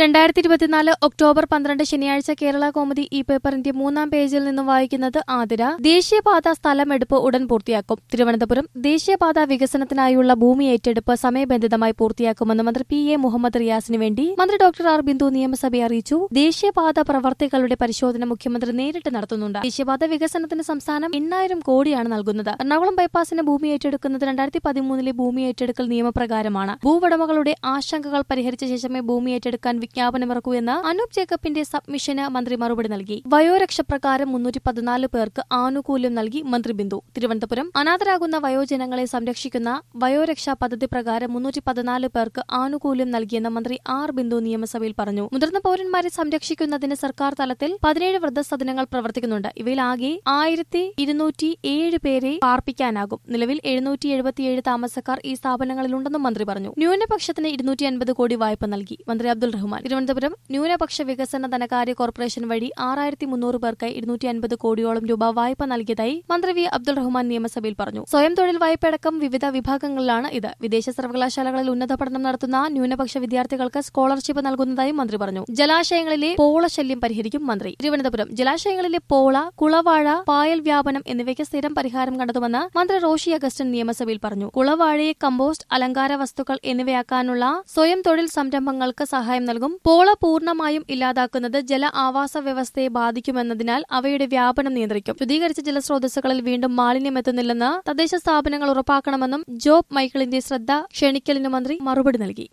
രണ്ടായിരത്തി ഇരുപത്തിനാല് ഒക്ടോബർ പന്ത്രണ്ട് ശനിയാഴ്ച കേരള കോമഡി ഈ പേപ്പറിന്റെ മൂന്നാം പേജിൽ നിന്നും വായിക്കുന്നത് ആതിര ദേശീയപാത സ്ഥലമെടുപ്പ് ഉടൻ പൂർത്തിയാക്കും തിരുവനന്തപുരം ദേശീയപാത വികസനത്തിനായുള്ള ഭൂമി ഏറ്റെടുപ്പ് സമയബന്ധിതമായി പൂർത്തിയാക്കുമെന്ന് മന്ത്രി പി എ മുഹമ്മദ് റിയാസിന് വേണ്ടി മന്ത്രി ഡോക്ടർ ആർ ബിന്ദു നിയമസഭയെ അറിയിച്ചു ദേശീയപാത പ്രവർത്തികളുടെ പരിശോധന മുഖ്യമന്ത്രി നേരിട്ട് നടത്തുന്നുണ്ട് ദേശീയപാത വികസനത്തിന് സംസ്ഥാനം എണ്ണായിരം കോടിയാണ് നൽകുന്നത് എറണാകുളം ബൈപ്പാസിന് ഭൂമി ഏറ്റെടുക്കുന്നത് രണ്ടായിരത്തി പതിമൂന്നിലെ ഭൂമി ഏറ്റെടുക്കൽ നിയമപ്രകാരമാണ് ഭൂവുടമകളുടെ ആശങ്കകൾ പരിഹരിച്ച ശേഷമേ ഭൂമി ഏറ്റെടുക്കാൻ വിജ്ഞാപനമിറക്കൂ എന്ന് അനൂപ് ജേക്കബിന്റെ സബ്മിഷന് മന്ത്രി മറുപടി നൽകി വയോരക്ഷ പ്രകാരം മുന്നൂറ്റി പതിനാല് പേർക്ക് ആനുകൂല്യം നൽകി മന്ത്രി ബിന്ദു തിരുവനന്തപുരം അനാഥരാകുന്ന വയോജനങ്ങളെ സംരക്ഷിക്കുന്ന വയോരക്ഷാ പദ്ധതി പ്രകാരം മുന്നൂറ്റി പതിനാല് പേർക്ക് ആനുകൂല്യം നൽകിയെന്ന് മന്ത്രി ആർ ബിന്ദു നിയമസഭയിൽ പറഞ്ഞു മുതിർന്ന പൌരന്മാരെ സംരക്ഷിക്കുന്നതിന് സർക്കാർ തലത്തിൽ പതിനേഴ് വൃദ്ധസദനങ്ങൾ പ്രവർത്തിക്കുന്നുണ്ട് ഇവയിൽ ആകെ ആയിരത്തി ഇരുന്നൂറ്റി ഏഴ് പേരെ പാർപ്പിക്കാനാകും നിലവിൽ എഴുന്നൂറ്റി എഴുപത്തിയേഴ് താമസക്കാർ ഈ സ്ഥാപനങ്ങളിലുണ്ടെന്നും മന്ത്രി പറഞ്ഞു ന്യൂനപക്ഷത്തിന് ഇരുന്നൂറ്റി അൻപത് കോടി വായ്പ നൽകി മന്ത്രി അബ്ദുൾ റഹ്മാൻ തിരുവനന്തപുരം ന്യൂനപക്ഷ വികസന ധനകാര്യ കോർപ്പറേഷൻ വഴി ആറായിരത്തി മുന്നൂറ് പേർക്കായി ഇരുന്നൂറ്റി അൻപത് കോടിയോളം രൂപ വായ്പ നൽകിയതായി മന്ത്രി വി അബ്ദുൾ റഹ്മാൻ നിയമസഭയിൽ പറഞ്ഞു സ്വയം തൊഴിൽ വായ്പ അടക്കം വിവിധ വിഭാഗങ്ങളിലാണ് ഇത് വിദേശ സർവകലാശാലകളിൽ ഉന്നത പഠനം നടത്തുന്ന ന്യൂനപക്ഷ വിദ്യാർത്ഥികൾക്ക് സ്കോളർഷിപ്പ് നൽകുന്നതായും മന്ത്രി പറഞ്ഞു ജലാശയങ്ങളിലെ പോള ശല്യം പരിഹരിക്കും മന്ത്രി തിരുവനന്തപുരം ജലാശയങ്ങളിലെ പോള കുളവാഴ പായൽ വ്യാപനം എന്നിവയ്ക്ക് സ്ഥിരം പരിഹാരം കണ്ടെത്തുമെന്ന് മന്ത്രി റോഷി അഗസ്റ്റിൻ നിയമസഭയിൽ പറഞ്ഞു കുളവാഴയെ കമ്പോസ്റ്റ് അലങ്കാര വസ്തുക്കൾ എന്നിവയാക്കാനുള്ള സ്വയം തൊഴിൽ സംരംഭങ്ങൾക്ക് സഹായം നൽകും പോള പൂർണ്ണമായും ഇല്ലാതാക്കുന്നത് ജല ആവാസ വ്യവസ്ഥയെ ബാധിക്കുമെന്നതിനാൽ അവയുടെ വ്യാപനം നിയന്ത്രിക്കും ശുദ്ധീകരിച്ച ജലസ്രോതസ്സുകളിൽ വീണ്ടും മാലിന്യം എത്തുന്നില്ലെന്ന് തദ്ദേശ സ്ഥാപനങ്ങൾ ഉറപ്പാക്കണമെന്നും ജോബ് മൈക്കിളിന്റെ ശ്രദ്ധ ക്ഷണിക്കലിന് മന്ത്രി മറുപടി നൽകി